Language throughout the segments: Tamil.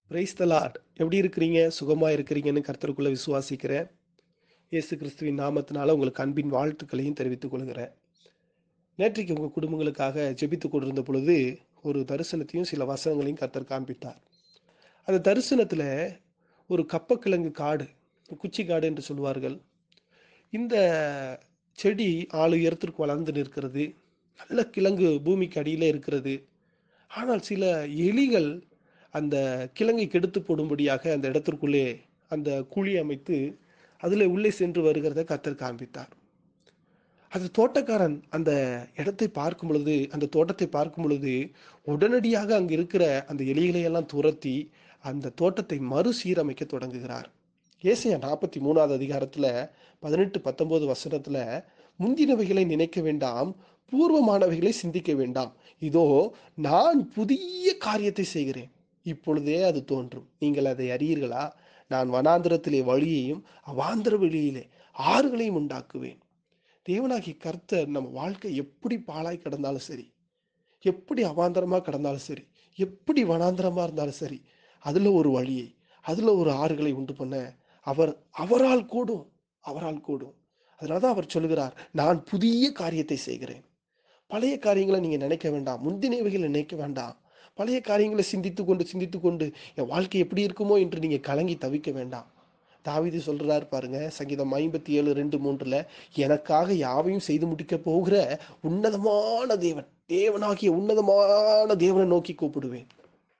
பிரைஸ் த லார்ட் எப்படி இருக்கிறீங்க சுகமாக இருக்கிறீங்கன்னு கர்த்தருக்குள்ளே விசுவாசிக்கிறேன் இயேசு கிறிஸ்துவின் நாமத்தினால உங்களுக்கு அன்பின் வாழ்த்துக்களையும் தெரிவித்துக் கொள்கிறேன் நேற்றைக்கு உங்கள் குடும்பங்களுக்காக ஜெபித்து கொண்டிருந்த பொழுது ஒரு தரிசனத்தையும் சில வசனங்களையும் கர்த்தர் காண்பித்தார் அந்த தரிசனத்தில் ஒரு கப்பக்கிழங்கு காடு குச்சி காடு என்று சொல்வார்கள் இந்த செடி ஆள் உயரத்திற்கு வளர்ந்து நிற்கிறது நல்ல கிழங்கு பூமிக்கு அடியில் இருக்கிறது ஆனால் சில எலிகள் அந்த கிழங்கை கெடுத்து போடும்படியாக அந்த இடத்திற்குள்ளே அந்த குழி அமைத்து அதில் உள்ளே சென்று வருகிறத கத்தர் காண்பித்தார் அந்த தோட்டக்காரன் அந்த இடத்தை பார்க்கும் பொழுது அந்த தோட்டத்தை பார்க்கும் பொழுது உடனடியாக அங்கு இருக்கிற அந்த எலிகளை எல்லாம் துரத்தி அந்த தோட்டத்தை மறுசீரமைக்க தொடங்குகிறார் ஏசையா நாற்பத்தி மூணாவது அதிகாரத்தில் பதினெட்டு பத்தொன்பது வசனத்தில் முந்தினவைகளை நினைக்க வேண்டாம் பூர்வமானவைகளை சிந்திக்க வேண்டாம் இதோ நான் புதிய காரியத்தை செய்கிறேன் இப்பொழுதே அது தோன்றும் நீங்கள் அதை அறியீர்களா நான் வனாந்திரத்திலே வழியையும் அவாந்திர வெளியிலே ஆறுகளையும் உண்டாக்குவேன் தேவனாகி கர்த்தர் நம்ம வாழ்க்கை எப்படி பாழாய் கிடந்தாலும் சரி எப்படி அவாந்தரமாக கிடந்தாலும் சரி எப்படி வனாந்திரமாக இருந்தாலும் சரி அதில் ஒரு வழியை அதில் ஒரு ஆறுகளை உண்டு பண்ண அவர் அவரால் கூடும் அவரால் கூடும் அதனால தான் அவர் சொல்கிறார் நான் புதிய காரியத்தை செய்கிறேன் பழைய காரியங்களை நீங்கள் நினைக்க வேண்டாம் முந்தினவைகளை நினைக்க வேண்டாம் பழைய காரியங்களை சிந்தித்து கொண்டு சிந்தித்து கொண்டு என் வாழ்க்கை எப்படி இருக்குமோ என்று நீங்கள் கலங்கி தவிக்க வேண்டாம் தாவிது சொல்றார் பாருங்க சங்கீதம் ஐம்பத்தி ஏழு ரெண்டு மூன்றுல எனக்காக யாவையும் செய்து முடிக்க போகிற உன்னதமான தேவன் தேவனாகிய உன்னதமான தேவனை நோக்கி கூப்பிடுவேன்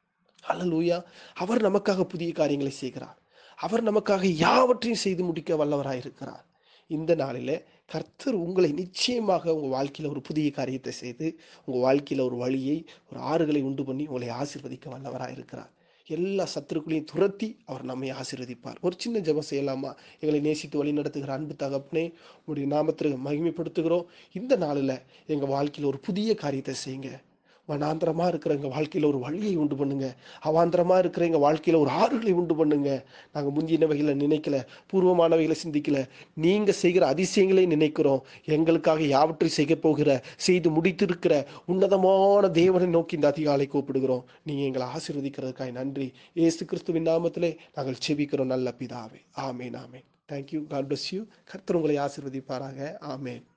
அல்லலூயா அவர் நமக்காக புதிய காரியங்களை செய்கிறார் அவர் நமக்காக யாவற்றையும் செய்து முடிக்க வல்லவராயிருக்கிறார் இந்த நாளில் கர்த்தர் உங்களை நிச்சயமாக உங்கள் வாழ்க்கையில் ஒரு புதிய காரியத்தை செய்து உங்கள் வாழ்க்கையில் ஒரு வழியை ஒரு ஆறுகளை உண்டு பண்ணி உங்களை ஆசிர்வதிக்க வல்லவராக இருக்கிறார் எல்லா சத்துருக்களையும் துரத்தி அவர் நம்மை ஆசீர்வதிப்பார் ஒரு சின்ன ஜெபம் செய்யலாமா எங்களை நேசித்து வழி நடத்துகிற அன்பு தகப்பனே உடைய நாமத்திற்கு மகிமைப்படுத்துகிறோம் இந்த நாளில் எங்கள் வாழ்க்கையில் ஒரு புதிய காரியத்தை செய்யுங்க வனாந்திரமாக இருக்கிற எங்கள் வாழ்க்கையில் ஒரு வழியை உண்டு பண்ணுங்க அவாந்திரமாக இருக்கிற எங்கள் வாழ்க்கையில் ஒரு ஆறுகளை உண்டு பண்ணுங்க நாங்கள் முந்தினவைகளை நினைக்கல பூர்வமானவைகளை சிந்திக்கல நீங்கள் செய்கிற அதிசயங்களை நினைக்கிறோம் எங்களுக்காக யாவற்றை செய்ய போகிற செய்து முடித்திருக்கிற உன்னதமான தேவனை நோக்கி இந்த அதிகாலை கூப்பிடுகிறோம் நீங்கள் எங்களை ஆசீர்வதிக்கிறதுக்காக நன்றி ஏசு கிறிஸ்துவின் நாமத்திலே நாங்கள் செபிக்கிறோம் நல்ல பிதாவே ஆமேன் ஆமேன் தேங்க்யூ காட் பிளஸ் யூ கர்த்தர் உங்களை ஆசீர்வதிப்பாராக ஆமேன்